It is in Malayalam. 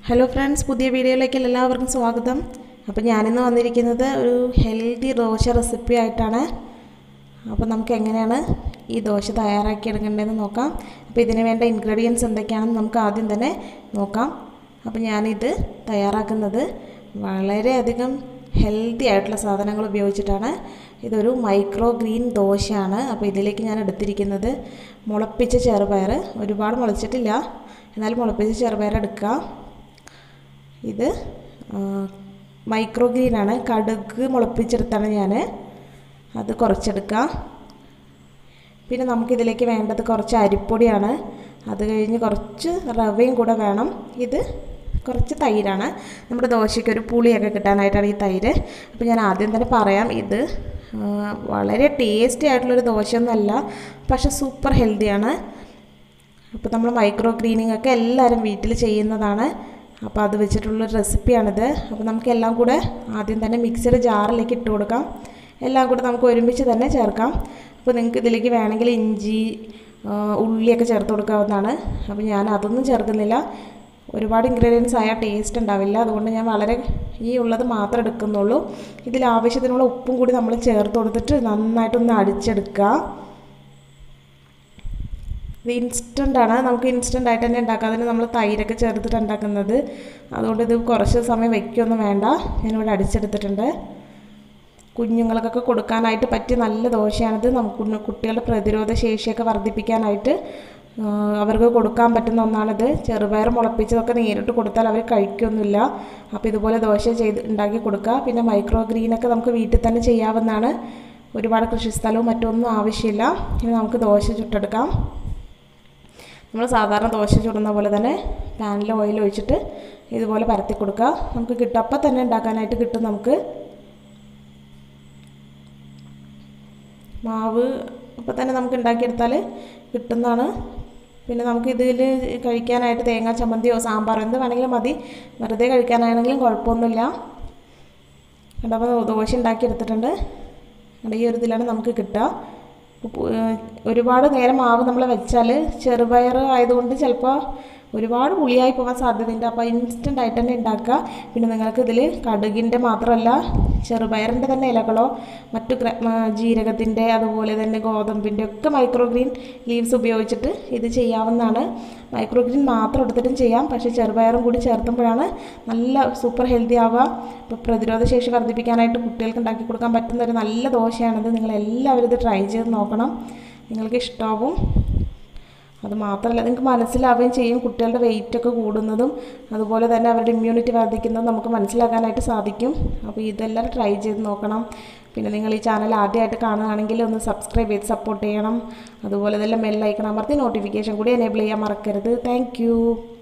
ഹലോ ഫ്രണ്ട്സ് പുതിയ വീഡിയോയിലേക്ക് എല്ലാവർക്കും സ്വാഗതം അപ്പോൾ ഞാനിന്ന് വന്നിരിക്കുന്നത് ഒരു ഹെൽത്തി ദോശ റെസിപ്പി ആയിട്ടാണ് അപ്പോൾ നമുക്ക് എങ്ങനെയാണ് ഈ ദോശ തയ്യാറാക്കി എടുക്കേണ്ടതെന്ന് നോക്കാം അപ്പോൾ ഇതിന് വേണ്ട ഇൻഗ്രീഡിയൻസ് എന്തൊക്കെയാണെന്ന് നമുക്ക് ആദ്യം തന്നെ നോക്കാം അപ്പോൾ ഞാനിത് തയ്യാറാക്കുന്നത് വളരെയധികം ഹെൽത്തി ആയിട്ടുള്ള സാധനങ്ങൾ ഉപയോഗിച്ചിട്ടാണ് ഇതൊരു മൈക്രോ ഗ്രീൻ ദോശയാണ് അപ്പോൾ ഇതിലേക്ക് ഞാൻ എടുത്തിരിക്കുന്നത് മുളപ്പിച്ച ചെറുപയർ ഒരുപാട് മുളച്ചിട്ടില്ല എന്നാൽ മുളപ്പിച്ച ചെറുപയർ എടുക്കുക ഇത് മൈക്രോ ഗ്രീനാണ് കടുക് മുളപ്പിച്ചെടുത്താണ് ഞാൻ അത് കുറച്ചെടുക്കുക പിന്നെ നമുക്കിതിലേക്ക് വേണ്ടത് കുറച്ച് അരിപ്പൊടിയാണ് അത് കഴിഞ്ഞ് കുറച്ച് റവയും കൂടെ വേണം ഇത് കുറച്ച് തൈരാണ് നമ്മുടെ ദോശയ്ക്ക് ഒരു പുളിയൊക്കെ കിട്ടാനായിട്ടാണ് ഈ തൈര് അപ്പോൾ ഞാൻ ആദ്യം തന്നെ പറയാം ഇത് വളരെ ടേസ്റ്റി ആയിട്ടുള്ളൊരു ദോശയൊന്നുമല്ല പക്ഷെ സൂപ്പർ ഹെൽത്തിയാണ് അപ്പോൾ നമ്മൾ മൈക്രോ ഗ്രീനിങ് ഒക്കെ എല്ലാവരും വീട്ടിൽ ചെയ്യുന്നതാണ് അപ്പോൾ അത് വെച്ചിട്ടുള്ളൊരു റെസിപ്പിയാണിത് അപ്പോൾ നമുക്ക് എല്ലാം കൂടെ ആദ്യം തന്നെ മിക്സഡ് ജാറിലേക്ക് ഇട്ട് കൊടുക്കാം എല്ലാം കൂടെ നമുക്ക് ഒരുമിച്ച് തന്നെ ചേർക്കാം അപ്പോൾ നിങ്ങൾക്ക് ഇതിലേക്ക് വേണമെങ്കിൽ ഇഞ്ചി ഉള്ളിയൊക്കെ ചേർത്ത് കൊടുക്കാവുന്നതാണ് അപ്പോൾ ഞാൻ അതൊന്നും ചേർക്കുന്നില്ല ഒരുപാട് ഇൻഗ്രീഡിയൻസ് ആയാൽ ടേസ്റ്റ് ഉണ്ടാവില്ല അതുകൊണ്ട് ഞാൻ വളരെ ഈ ഉള്ളത് മാത്രം എടുക്കുന്നുള്ളൂ ഇതിൽ ആവശ്യത്തിനുള്ള ഉപ്പും കൂടി നമ്മൾ ചേർത്ത് കൊടുത്തിട്ട് നന്നായിട്ടൊന്ന് അടിച്ചെടുക്കുക ഇത് ഇൻസ്റ്റൻ്റ് ആണ് നമുക്ക് ഇൻസ്റ്റൻ്റ് ആയിട്ട് തന്നെ ഉണ്ടാക്കാം അതിന് നമ്മൾ തൈരൊക്കെ ചേർത്തിട്ട് ഉണ്ടാക്കുന്നത് അതുകൊണ്ട് ഇത് കുറച്ച് സമയം വയ്ക്കൊന്നും വേണ്ട ഞാനിവിടെ അടിച്ചെടുത്തിട്ടുണ്ട് കുഞ്ഞുങ്ങൾക്കൊക്കെ കൊടുക്കാനായിട്ട് പറ്റിയ നല്ല ദോശയാണിത് നമുക്ക് കുട്ടികളുടെ പ്രതിരോധ ശേഷിയൊക്കെ വർദ്ധിപ്പിക്കാനായിട്ട് അവർക്ക് കൊടുക്കാൻ പറ്റുന്ന ഒന്നാണിത് ചെറുപയർ മുളപ്പിച്ചതൊക്കെ നേരിട്ട് കൊടുത്താൽ അവർ കഴിക്കൊന്നുമില്ല അപ്പോൾ ഇതുപോലെ ദോശ ചെയ്ത് ഉണ്ടാക്കി കൊടുക്കുക പിന്നെ മൈക്രോ ഗ്രീനൊക്കെ നമുക്ക് വീട്ടിൽ തന്നെ ചെയ്യാവുന്നതാണ് ഒരുപാട് കൃഷിസ്ഥലവും മറ്റൊന്നും ആവശ്യമില്ല ഇനി നമുക്ക് ദോശ ചുട്ടെടുക്കാം നമ്മൾ സാധാരണ ദോശ ചുടുന്ന പോലെ തന്നെ പാനിൽ ഓയിൽ ഒഴിച്ചിട്ട് ഇതുപോലെ പരത്തി കൊടുക്കുക നമുക്ക് കിട്ടും അപ്പം തന്നെ ഉണ്ടാക്കാനായിട്ട് കിട്ടും നമുക്ക് മാവ് അപ്പം തന്നെ നമുക്ക് ഉണ്ടാക്കിയെടുത്താൽ കിട്ടുന്നതാണ് പിന്നെ നമുക്ക് ഇതിൽ കഴിക്കാനായിട്ട് തേങ്ങ ചമ്മന്തിയോ സാമ്പാറോ എന്ത് വേണമെങ്കിലും മതി വെറുതെ കഴിക്കാനാണെങ്കിലും കുഴപ്പമൊന്നുമില്ല കണ്ടപ്പോൾ ദോശ ഉണ്ടാക്കിയെടുത്തിട്ടുണ്ട് ഈ ഒരു ഇതിലാണ് നമുക്ക് കിട്ടുക ഒരുപാട് നേരം മാവ് നമ്മൾ വെച്ചാൽ ചെറുപയർ ആയതുകൊണ്ട് ചിലപ്പോൾ ഒരുപാട് പുളിയായി പോകാൻ സാധ്യതയുണ്ട് അപ്പോൾ ഇൻസ്റ്റൻ്റ് ആയിട്ട് തന്നെ ഉണ്ടാക്കുക പിന്നെ നിങ്ങൾക്ക് ഇതിൽ കടുകിൻ്റെ മാത്രമല്ല ചെറുപയറിൻ്റെ തന്നെ ഇലകളോ മറ്റു ജീരകത്തിൻ്റെ അതുപോലെ തന്നെ ഗോതമ്പിൻ്റെ ഒക്കെ മൈക്രോഗ്രീൻ ലീവ്സ് ഉപയോഗിച്ചിട്ട് ഇത് ചെയ്യാവുന്നതാണ് മൈക്രോഗ്രീൻ മാത്രം എടുത്തിട്ടും ചെയ്യാം പക്ഷേ ചെറുപയറും കൂടി ചേർത്തുമ്പോഴാണ് നല്ല സൂപ്പർ ഹെൽത്തി ആവുക ഇപ്പോൾ പ്രതിരോധ ശേഷി വർദ്ധിപ്പിക്കാനായിട്ട് കുട്ടികൾക്ക് ഉണ്ടാക്കി കൊടുക്കാൻ പറ്റുന്ന ഒരു നല്ല ദോശയാണിത് നിങ്ങൾ എല്ലാവരും ഇത് ട്രൈ ചെയ്ത് നോക്കണം നിങ്ങൾക്ക് ഇഷ്ടമാവും അത് മാത്രമല്ല നിങ്ങൾക്ക് മനസ്സിലാവുകയും ചെയ്യും കുട്ടികളുടെ വെയിറ്റൊക്കെ കൂടുന്നതും അതുപോലെ തന്നെ അവരുടെ ഇമ്മ്യൂണിറ്റി വർദ്ധിക്കുന്നതും നമുക്ക് മനസ്സിലാക്കാനായിട്ട് സാധിക്കും അപ്പോൾ ഇതെല്ലാം ട്രൈ ചെയ്ത് നോക്കണം പിന്നെ നിങ്ങൾ ഈ ചാനൽ ആദ്യമായിട്ട് കാണുകയാണെങ്കിൽ ഒന്ന് സബ്സ്ക്രൈബ് ചെയ്ത് സപ്പോർട്ട് ചെയ്യണം അതുപോലെ തന്നെ ബെല്ലൈക്കൺ അമർത്തി നോട്ടിഫിക്കേഷൻ കൂടി എനേബിൾ ചെയ്യാൻ മറക്കരുത് താങ്ക്